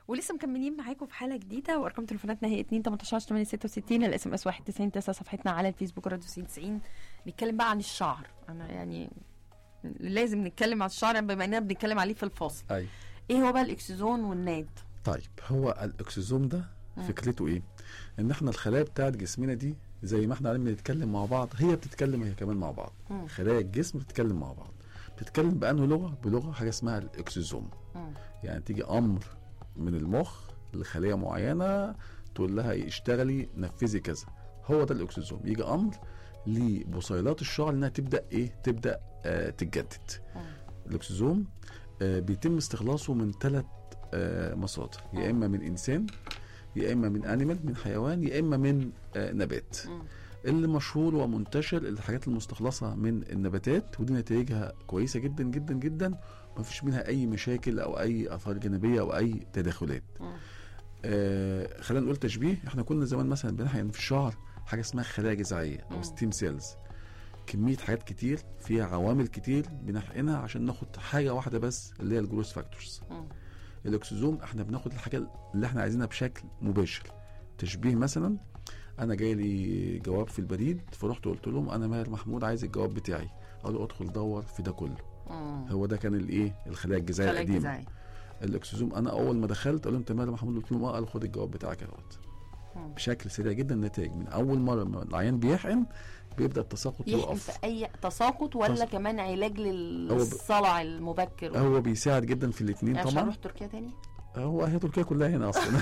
ولسه مكملين معاكم في حلقه جديده وارقام تليفوناتنا هي 2 18 8 66 الاس ام اس 91 9 صفحتنا على الفيسبوك راديو 90 نتكلم بقى عن الشعر انا يعني لازم نتكلم عن الشعر بما اننا بنتكلم عليه في الفاصل ايوه ايه هو بقى الاكسجون والناد طيب هو الاكسجوم ده فكرته ايه؟ ان احنا الخلايا بتاعت جسمنا دي زي ما احنا قاعدين بنتكلم مع بعض هي بتتكلم هي كمان مع بعض مم. خلايا الجسم بتتكلم مع بعض بتتكلم بأنه لغه بلغه حاجه اسمها الاكسجوم مم. يعني تيجي امر من المخ لخليه معينه تقول لها إيه، اشتغلي نفذي كذا هو ده الاكسجوم يجي امر لبصيلات الشعر انها تبدا ايه تبدا آه تتجدد مم. الاكسجوم آه بيتم استخلاصه من ثلاث آه مصادر يا اما من انسان يا اما من انيمال من حيوان يا اما من آه نبات مم. اللي مشهور ومنتشر الحاجات المستخلصه من النباتات ودي نتائجها كويسه جدا جدا جدا ما فيش منها اي مشاكل او اي اثار جانبيه او اي تداخلات مم. آه خلينا نقول تشبيه احنا كنا زمان مثلا بنحقن في الشعر حاجه اسمها خلايا جذعيه مم. او ستيم سيلز كميه حاجات كتير فيها عوامل كتير بنحقنها عشان ناخد حاجه واحده بس اللي هي الجروس فاكتورز مم. الاكسجوم احنا بناخد الحاجه اللي احنا عايزينها بشكل مباشر تشبيه مثلا انا جاي لي جواب في البريد فرحت قلت لهم انا ماهر محمود عايز الجواب بتاعي قالوا ادخل دور في ده كله مم. هو ده كان الايه الخلايا الجذعيه خلايا القديمه جذعية. الاكسجوم انا اول ما دخلت قالوا انت ماهر محمود قلت لهم اه قالوا خد الجواب بتاعك اهوت مم. بشكل سريع جدا النتائج من اول مره ما العيان بيحقن بيبدا التساقط يحقن يقف في اي تساقط ولا تس- كمان علاج هو ب- للصلع المبكر هو بيساعد جدا في الاثنين يعني عشان طبعا اروح تركيا تاني هو هي تركيا كلها هنا اصلا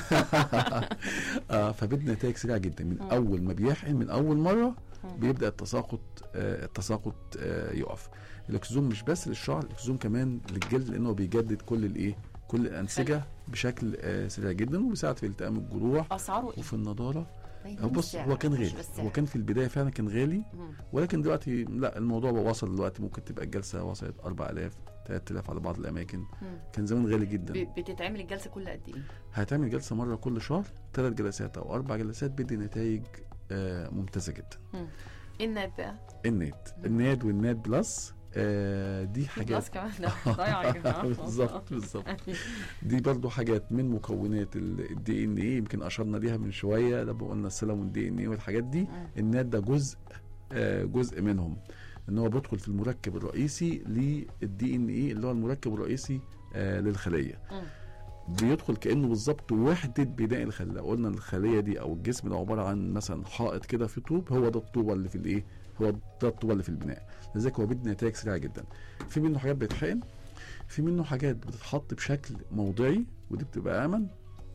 آه فبدنا نتائج سريعه جدا من مم. اول ما بيحقن من اول مره مم. بيبدا التساقط آه التساقط آه يقف الاكسجون مش بس للشعر الاكسجون كمان للجلد لانه بيجدد كل الايه كل الانسجه بشكل آه سريع جدا وبيساعد في التئام الجروح اسعاره ايه؟ وفي النضاره باين هو بص السعر، هو كان مش غالي بالسعر. هو كان في البدايه فعلا كان غالي مم. ولكن دلوقتي لا الموضوع بقى وصل دلوقتي ممكن تبقى الجلسه وصلت 4000 3000 على بعض الاماكن مم. كان زمان غالي جدا ب- بتتعمل الجلسه كل قد ايه؟ هتعمل جلسه مره كل شهر ثلاث جلسات او اربع جلسات بيدي نتائج آه ممتازه جدا مم. ايه الناد بقى؟ الناد الناد والناد بلس آه دي حاجات خلاص كمان ده ضايع يا جماعه بالظبط بالظبط دي برضو حاجات من مكونات الدي ان ايه يمكن اشرنا ليها من شويه لما قلنا السلم والدي ان ايه والحاجات دي مم. الناد ده جزء آه جزء منهم ان هو بيدخل في المركب الرئيسي للدي ان ايه اللي هو المركب الرئيسي آه للخليه مم. بيدخل كانه بالظبط وحده بناء الخليه لو قلنا الخليه دي او الجسم ده عباره عن مثلا حائط كده في طوب هو ده الطوبه اللي في الايه هو ده الطوبه اللي في البناء لذلك هو بيدي نتائج سريعه جدا في منه حاجات بتتحقن في منه حاجات بتتحط بشكل موضعي ودي بتبقى امن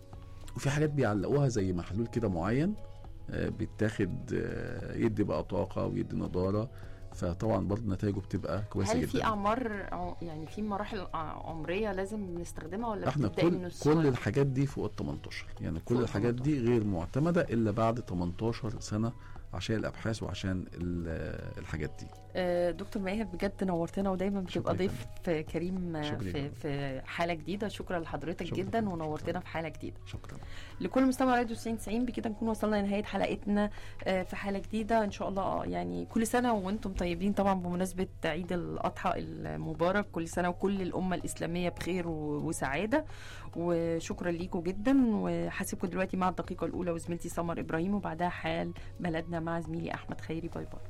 وفي حاجات بيعلقوها زي محلول كده معين آه، بيتاخد آه، يدي بقى طاقه ويدي نضاره فطبعا برضه نتائجه بتبقى كويسه هل جدا في اعمار ع- يعني في مراحل ع- عمريه لازم نستخدمها ولا احنا بتبدأي من كل الصغر؟ كل الحاجات دي فوق ال 18 يعني كل فوق الحاجات دي غير معتمده الا بعد 18 سنه عشان الابحاث وعشان ال- الحاجات دي آه، دكتور ماهر بجد نورتنا ودايما بتبقى شكرا ضيف في كريم آه، شكرا في جدا. في حاله جديده شكرا لحضرتك شكرا. جدا ونورتنا في حاله جديده شكرا لكل مستمع راديو 90 90 بكده نكون وصلنا لنهايه حلقتنا آه، في حاله جديده ان شاء الله آه، يعني كل سنه وانتم طيبين طبعا بمناسبه عيد الاضحى المبارك كل سنه وكل الامه الاسلاميه بخير و- وسعاده وشكرا ليكم جدا وهسيبكم دلوقتي مع الدقيقه الاولى وزميلتي سمر ابراهيم وبعدها حال بلدنا مع زميلي احمد خيري باي باي